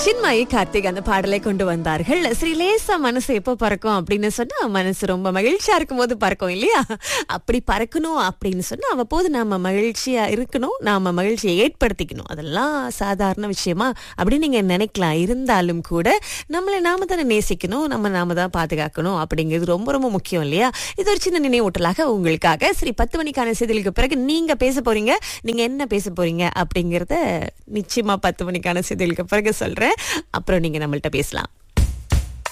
சின்மயி கார்த்திக் அந்த பாடலை கொண்டு வந்தார்கள் ஸ்ரீ லேசா மனசு எப்போ பறக்கும் அப்படின்னு சொன்னா மனசு ரொம்ப மகிழ்ச்சியா இருக்கும் போது பறக்கும் இல்லையா அப்படி பறக்கணும் அப்படின்னு சொன்னா அவ்வப்போது நாம மகிழ்ச்சியா இருக்கணும் நாம மகிழ்ச்சியை ஏற்படுத்திக்கணும் அதெல்லாம் சாதாரண விஷயமா அப்படின்னு நீங்க நினைக்கலாம் இருந்தாலும் கூட நம்மளை நாம தானே நேசிக்கணும் நம்ம நாம தான் பாதுகாக்கணும் அப்படிங்கிறது ரொம்ப ரொம்ப முக்கியம் இல்லையா இது ஒரு சின்ன நினைவூட்டலாக உங்களுக்காக சரி பத்து மணிக்கான செய்திகளுக்கு பிறகு நீங்க பேச போறீங்க நீங்க என்ன பேச போறீங்க அப்படிங்கறத நிச்சயமா பத்து மணிக்கான செய்திகளுக்கு பிறகு சொல்றேன் அப்புறம் நீங்க நம்மள்ட்ட பேசலாம்